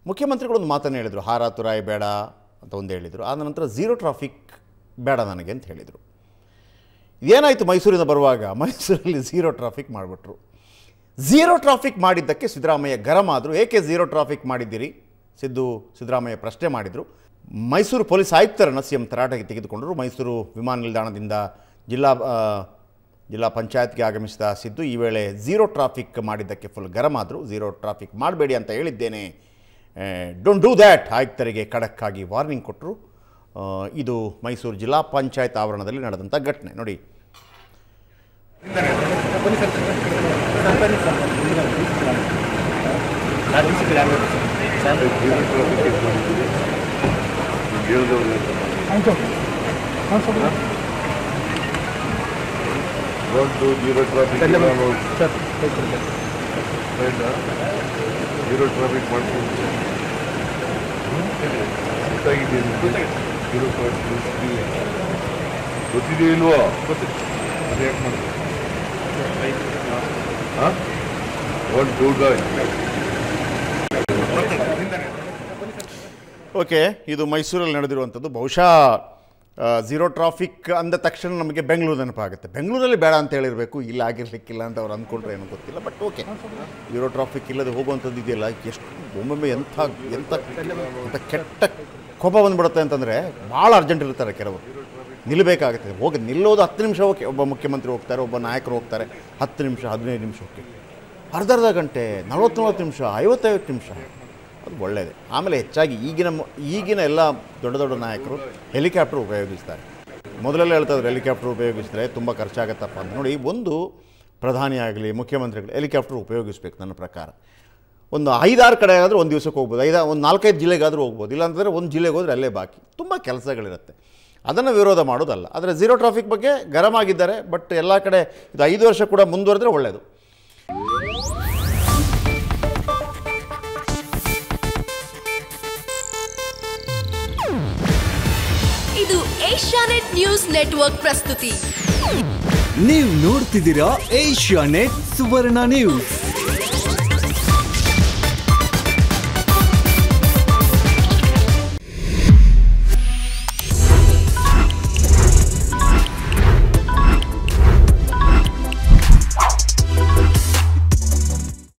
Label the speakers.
Speaker 1: ಮುಖ್ಯಮಂತ್ರಿಗಳು ಒಂದು ಮಾತನ್ನು ಹೇಳಿದರು ಹಾರ ತುರಾಯಿ ಬೇಡ ಅಂತ ಒಂದು ಹೇಳಿದರು ಆದ ನಂತರ ಝೀರೋ ಟ್ರಾಫಿಕ್ ಬೇಡ ನನಗೆ ಅಂತ ಹೇಳಿದರು ಏನಾಯಿತು ಮೈಸೂರಿಂದ ಬರುವಾಗ ಮೈಸೂರಲ್ಲಿ ಝೀರೋ ಟ್ರಾಫಿಕ್ ಮಾಡಿಬಿಟ್ರು ಝೀರೋ ಟ್ರಾಫಿಕ್ ಮಾಡಿದ್ದಕ್ಕೆ ಸಿದ್ದರಾಮಯ್ಯ ಗರಂ ಆದರು ಏಕೆ ಝೀರೋ ಟ್ರಾಫಿಕ್ ಮಾಡಿದ್ದೀರಿ ಸಿದ್ದು ಸಿದ್ದರಾಮಯ್ಯ ಪ್ರಶ್ನೆ ಮಾಡಿದರು ಮೈಸೂರು ಪೊಲೀಸ್ ಆಯುಕ್ತರನ್ನು ಸಿ ಎಂ ತರಾಟೆಗೆ ತೆಗೆದುಕೊಂಡರು ಮೈಸೂರು ವಿಮಾನ ನಿಲ್ದಾಣದಿಂದ ಜಿಲ್ಲಾ ಆ, ಜಿಲ್ಲಾ ಪಂಚಾಯತ್ಗೆ ಆಗಮಿಸಿದ ಸಿದ್ದು ಈ ವೇಳೆ ಝೀರೋ ಟ್ರಾಫಿಕ್ ಮಾಡಿದ್ದಕ್ಕೆ ಫುಲ್ ಗರಂ ಆದರು ಝೀರೋ ಟ್ರಾಫಿಕ್ ಮಾಡಬೇಡಿ ಅಂತ ಹೇಳಿದ್ದೇನೆ ಡೋಂಟ್ ಡೂ ದ್ಯಾಟ್ ಆಯುಕ್ತರಿಗೆ ಖಡಕ್ಕಾಗಿ ವಾರ್ನಿಂಗ್ ಕೊಟ್ಟರು ಆ, ಇದು ಮೈಸೂರು ಜಿಲ್ಲಾ ಪಂಚಾಯತ್ ಆವರಣದಲ್ಲಿ ನಡೆದಂಥ ಘಟನೆ ನೋಡಿ
Speaker 2: ಒಂದು ಜೀರೋ ಟ್ರಾಫಿಕ್ ನಾನು ಆಯ್ತಾ? ಜೀರೋ ಟ್ರಾಫಿಕ್ ಮಾಡ್ಕೊಂಡು ಗೊತ್ತಾಗಿದೆ ಜೀರೋ ಟ್ರಾಫಿಕ್ ಗೊತ್ತಿದೆಯೋ ಇಲ್ವೋ ಅದು ಯಾಕೆ ಮಾಡ್ತಾರೆ ಹಾಂ ಒನ್ ಟೂ ಡಾಯ್
Speaker 1: ಓಕೆ ಇದು ಮೈಸೂರಲ್ಲಿ ನಡೆದಿರುವಂಥದ್ದು ಬಹುಶಃ ಆ, ಝೀರೋ ಟ್ರಾಫಿಕ್ ಅಂದ ತಕ್ಷಣ ನಮಗೆ ಬೆಂಗಳೂರು ನೆನಪಾಗುತ್ತೆ ಬೆಂಗಳೂರಲ್ಲಿ ಬೇಡ ಅಂತ ಹೇಳಿರಬೇಕು ಇಲ್ಲ ಆಗಿರ್ಲಿಕ್ಕಿಲ್ಲ ಅಂತ ಅವ್ರು ಅಂದ್ಕೊಂಡ್ರೆ ಏನೋ ಗೊತ್ತಿಲ್ಲ ಬಟ್ ಓಕೆ ಝೀರೋ ಟ್ರಾಫಿಕ್ ಇಲ್ಲದೆ ಹೋಗುವಂಥದ್ದು ಇದೆಯಲ್ಲ ಎಷ್ಟು ಒಮ್ಮೊಮ್ಮೆ ಎಂಥ ಎಂಥ ಎಂಥ ಕೆಟ್ಟ ಕೋಪ ಬಂದ್ಬಿಡುತ್ತೆ ಅಂತಂದರೆ ಭಾಳ ಅರ್ಜೆಂಟ್ ಇರ್ತಾರೆ ಕೆಲವರು ನಿಲ್ಲಬೇಕಾಗುತ್ತೆ ಹೋಗಿ ನಿಲ್ಲೋದು ಹತ್ತು ನಿಮಿಷ ಓಕೆ ಒಬ್ಬ ಮುಖ್ಯಮಂತ್ರಿ ಹೋಗ್ತಾರೆ ಒಬ್ಬ ನಾಯಕರು ಹೋಗ್ತಾರೆ ಹತ್ತು ನಿಮಿಷ ಹದಿನೈದು ನಿಮಿಷ ಓಕೆ ಅರ್ಧ ಅರ್ಧ ಗಂಟೆ ನಲ್ವತ್ತು ನಲ್ವತ್ತು ನಿಮಿಷ ಐವತ್ತೈವತ್ತು ನಿಮಿಷ ಅದು ಒಳ್ಳೆಯದೇ ಆಮೇಲೆ ಹೆಚ್ಚಾಗಿ ಈಗಿನ ಮ- ಈಗಿನ ಎಲ್ಲ ದೊಡ್ಡ ದೊಡ್ಡ ನಾಯಕರು ಹೆಲಿಕಾಪ್ಟರ್ ಉಪಯೋಗಿಸ್ತಾರೆ ಮೊದಲೆಲ್ಲ ಹೇಳ್ತಾ ಇದ್ರು ಹೆಲಿಕಾಪ್ಟರ್ ಉಪಯೋಗಿಸಿದ್ರೆ ತುಂಬ ಖರ್ಚಾಗತ್ತಪ್ಪ ಅಂತ ನೋಡಿ ಒಂದು ಪ್ರಧಾನಿ ಆಗಲಿ ಮುಖ್ಯಮಂತ್ರಿಗಳು ಹೆಲಿಕಾಪ್ಟರ್ ಉಪಯೋಗಿಸ್ಬೇಕು ನನ್ನ ಪ್ರಕಾರ ಒಂದು ಐದಾರು ಕಡೆ ಆದರೂ ಒಂದು ದಿವಸಕ್ಕೆ ಹೋಗ್ಬೋದು ಐದು ಒಂದು ನಾಲ್ಕೈದು ಜಿಲ್ಲೆಗಾದರೂ ಹೋಗ್ಬೋದು ಇಲ್ಲಾಂತಂದರೆ ಒಂದು ಜಿಲ್ಲೆಗೆ ಹೋದರೆ ಅಲ್ಲೇ ಬಾಕಿ ತುಂಬ ಕೆಲಸಗಳಿರುತ್ತೆ ಅದನ್ನು ವಿರೋಧ ಮಾಡೋದಲ್ಲ ಆದರೆ ಝೀರೋ ಟ್ರಾಫಿಕ್ ಬಗ್ಗೆ ಗರಂ ಆಗಿದ್ದಾರೆ ಬಟ್ ಎಲ್ಲ ಕಡೆ ಇದು ಐದು ವರ್ಷ ಕೂಡ ಮುಂದುವರೆದ್ರೆ ಒಳ್ಳೆಯದು
Speaker 3: ಇದು ಏಷ್ಯಾನೆಟ್ ನ್ಯೂಸ್ ನೆಟ್ವರ್ಕ್ ಪ್ರಸ್ತುತಿ
Speaker 4: ನೀವು ನೋಡ್ತಿದ್ದೀರಾ ಏಷ್ಯಾ ನೆಟ್ ಸುವರ್ಣ ನ್ಯೂಸ್